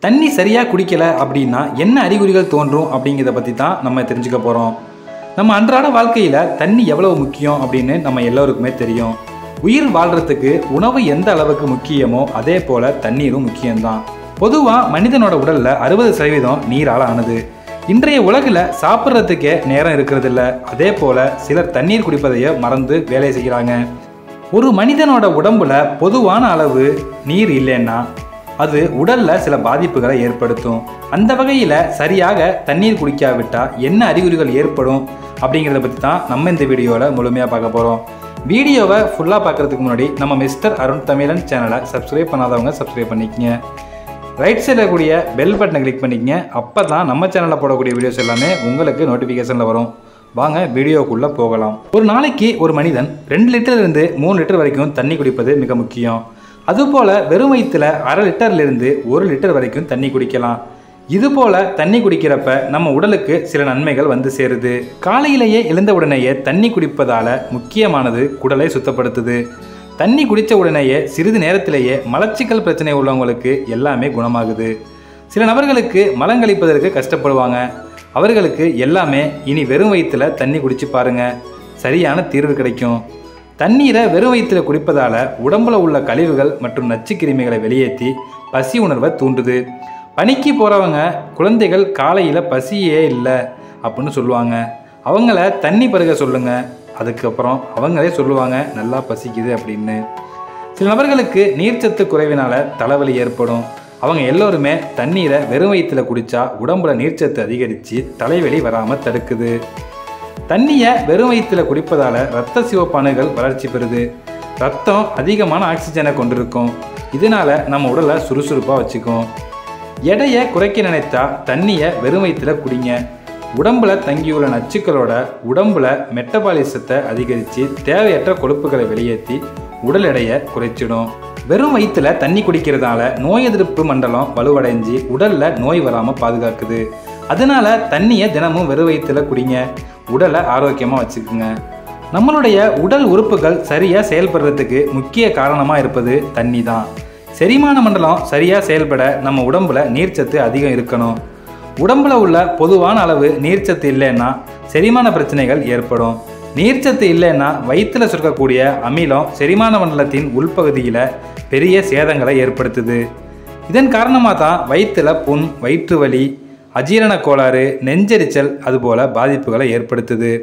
தண்ணி சரியாக குடிக்கல அப்படின்னா என்ன அறிகுறிகள் தோன்றும் அப்படிங்கிறத பற்றி தான் நம்ம தெரிஞ்சுக்க போகிறோம் நம்ம அன்றாட வாழ்க்கையில் தண்ணி எவ்வளவு முக்கியம் அப்படின்னு நம்ம எல்லோருக்குமே தெரியும் உயிர் வாழ்கிறதுக்கு உணவு எந்த அளவுக்கு முக்கியமோ அதே போல் தண்ணீரும் முக்கியம்தான் பொதுவாக மனிதனோட உடலில் அறுபது சதவீதம் நீரால் ஆனது இன்றைய உலகில் சாப்பிட்றதுக்கே நேரம் இருக்கிறதில்ல அதே போல் சிலர் தண்ணீர் குடிப்பதையே மறந்து வேலை செய்கிறாங்க ஒரு மனிதனோட உடம்புல பொதுவான அளவு நீர் இல்லைன்னா அது உடல்ல சில பாதிப்புகளை ஏற்படுத்தும் அந்த வகையில் சரியாக தண்ணீர் குடிக்காவிட்டா என்ன அறிகுறிகள் ஏற்படும் அப்படிங்கிறத பற்றி தான் நம்ம இந்த வீடியோவில் முழுமையாக பார்க்க போகிறோம் வீடியோவை ஃபுல்லாக பார்க்குறதுக்கு முன்னாடி நம்ம மிஸ்டர் அருண் தமிழன் சேனலை சப்ஸ்கிரைப் பண்ணாதவங்க சப்ஸ்கிரைப் பண்ணிக்கங்க ரைட் சைடில் கூடிய பெல் பட்டனை கிளிக் பண்ணிக்கங்க அப்போ தான் நம்ம சேனலில் போடக்கூடிய வீடியோஸ் எல்லாமே உங்களுக்கு நோட்டிஃபிகேஷனில் வரும் வாங்க வீடியோக்குள்ளே போகலாம் ஒரு நாளைக்கு ஒரு மனிதன் ரெண்டு லிட்டர் இருந்து மூணு லிட்டர் வரைக்கும் தண்ணி குடிப்பது மிக முக்கியம் அதுபோல் வெறும் வயிற்றுல அரை லிட்டர்லேருந்து ஒரு லிட்டர் வரைக்கும் தண்ணி குடிக்கலாம் இது போல தண்ணி குடிக்கிறப்ப நம்ம உடலுக்கு சில நன்மைகள் வந்து சேருது காலையிலேயே எழுந்த உடனேயே தண்ணி குடிப்பதால முக்கியமானது குடலை சுத்தப்படுத்துது தண்ணி குடித்த உடனேயே சிறிது நேரத்திலேயே மலச்சிக்கல் பிரச்சனை உள்ளவங்களுக்கு எல்லாமே குணமாகுது சில நபர்களுக்கு மலங்கழிப்பதற்கு கஷ்டப்படுவாங்க அவர்களுக்கு எல்லாமே இனி வெறும் வயிற்றுல தண்ணி குடிச்சு பாருங்க சரியான தீர்வு கிடைக்கும் தண்ணீரை வெறும் வயிற்றுல குடிப்பதால உடம்புல உள்ள கழிவுகள் மற்றும் நச்சு கிருமிகளை வெளியேற்றி பசி உணர்வை தூண்டுது பனிக்கு போகிறவங்க குழந்தைகள் காலையில் பசியே இல்லை அப்படின்னு சொல்லுவாங்க அவங்கள தண்ணி பருக சொல்லுங்க அதுக்கப்புறம் அவங்களே சொல்லுவாங்க நல்லா பசிக்குது அப்படின்னு சில நபர்களுக்கு நீர்ச்சத்து குறைவினால தலைவலி ஏற்படும் அவங்க எல்லோருமே தண்ணீரை வெறும் வயிற்றுல குடிச்சா உடம்புல நீர்ச்சத்து அதிகரித்து தலைவலி வராமல் தடுக்குது தண்ணியை வெறும் வயிற்றுல குடிப்பதால இரத்த சிவப்பானுகள் வளர்ச்சி பெறுது ரத்தம் அதிகமான ஆக்சிஜனை கொண்டிருக்கும் இதனால நம்ம உடலை சுறுசுறுப்பாக வச்சுக்கும் எடையை குறைக்க நினைத்தா தண்ணியை வெறும் வயிற்றுல குடிங்க உடம்புல தங்கியுள்ள நச்சுக்களோட உடம்புல மெட்டபாலிசத்தை அதிகரித்து தேவையற்ற கொழுப்புகளை வெளியேற்றி உடல் எடையை குறைச்சிடும் வெறும் வயிற்றுல தண்ணி குடிக்கிறதால நோய் எதிர்ப்பு மண்டலம் வலுவடைஞ்சு உடல்ல நோய் வராமல் பாதுகாக்குது அதனால தண்ணியை தினமும் வெறும் வயிற்றுல குடிங்க உடலை ஆரோக்கியமாக வச்சுக்குங்க நம்மளுடைய உடல் உறுப்புகள் சரியாக செயல்படுறதுக்கு முக்கிய காரணமாக இருப்பது தண்ணி தான் செரிமான மண்டலம் சரியாக செயல்பட நம்ம உடம்புல நீர்ச்சத்து அதிகம் இருக்கணும் உடம்புல உள்ள பொதுவான அளவு நீர்ச்சத்து இல்லைன்னா செரிமான பிரச்சனைகள் ஏற்படும் நீர்ச்சத்து இல்லைன்னா வயிற்றில் சுரக்கக்கூடிய அமிலம் செரிமான மண்டலத்தின் உள்பகுதியில் பெரிய சேதங்களை ஏற்படுத்துது இதன் காரணமாக தான் வயிற்றில் புண் வயிற்று வலி அஜீரண கோளாறு நெஞ்செரிச்சல் அதுபோல் பாதிப்புகளை ஏற்படுத்துது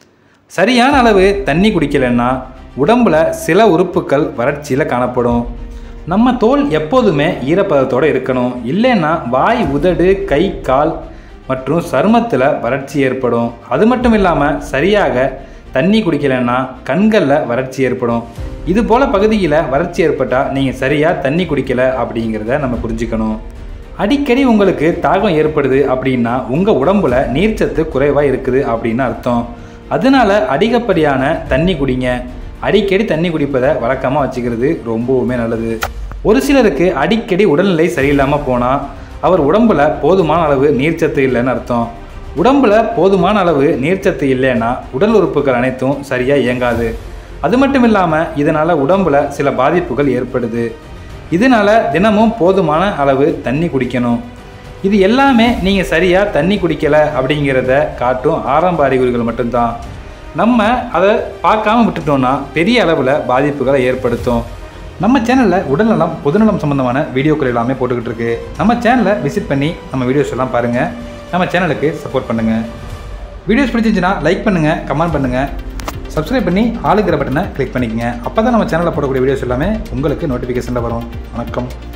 சரியான அளவு தண்ணி குடிக்கலைன்னா உடம்புல சில உறுப்புகள் வறட்சியில் காணப்படும் நம்ம தோல் எப்போதுமே ஈரப்பதத்தோடு இருக்கணும் இல்லைன்னா வாய் உதடு கை கால் மற்றும் சருமத்தில் வறட்சி ஏற்படும் அது மட்டும் இல்லாமல் சரியாக தண்ணி குடிக்கலைன்னா கண்களில் வறட்சி ஏற்படும் இது போல் பகுதியில் வறட்சி ஏற்பட்டால் நீங்கள் சரியாக தண்ணி குடிக்கலை அப்படிங்கிறத நம்ம புரிஞ்சுக்கணும் அடிக்கடி உங்களுக்கு தாகம் ஏற்படுது அப்படின்னா உங்கள் உடம்புல நீர்ச்சத்து குறைவாக இருக்குது அப்படின்னு அர்த்தம் அதனால அதிகப்படியான தண்ணி குடிங்க அடிக்கடி தண்ணி குடிப்பதை வழக்கமாக வச்சுக்கிறது ரொம்பவுமே நல்லது ஒரு சிலருக்கு அடிக்கடி உடல்நிலை சரியில்லாமல் போனால் அவர் உடம்புல போதுமான அளவு நீர்ச்சத்து இல்லைன்னு அர்த்தம் உடம்புல போதுமான அளவு நீர்ச்சத்து இல்லைன்னா உடல் உறுப்புகள் அனைத்தும் சரியாக இயங்காது அது மட்டும் இல்லாமல் இதனால் உடம்புல சில பாதிப்புகள் ஏற்படுது இதனால தினமும் போதுமான அளவு தண்ணி குடிக்கணும் இது எல்லாமே நீங்கள் சரியாக தண்ணி குடிக்கலை அப்படிங்கிறத காட்டும் ஆரம்ப அறிகுறிகள் மட்டும்தான் நம்ம அதை பார்க்காம விட்டுட்டோம்னா பெரிய அளவில் பாதிப்புகளை ஏற்படுத்தும் நம்ம சேனலில் உடல்நலம் பொதுநலம் சம்மந்தமான வீடியோக்கள் எல்லாமே போட்டுக்கிட்டு இருக்கு நம்ம சேனலை விசிட் பண்ணி நம்ம வீடியோஸ் எல்லாம் பாருங்கள் நம்ம சேனலுக்கு சப்போர்ட் பண்ணுங்கள் வீடியோஸ் பிடிச்சிருந்துச்சுன்னா லைக் பண்ணுங்கள் கமெண்ட் பண்ணுங்கள் சப்ஸ்கிரைப் பண்ணி ஆளுங்கிற பட்டனை கிளிக் பண்ணிக்கங்க அப்போ தான் நம்ம சேனலில் போடக்கூடிய வீடியோஸ் எல்லாமே உங்களுக்கு நோட்டிஃபிகேஷனில் வரும் வணக்கம்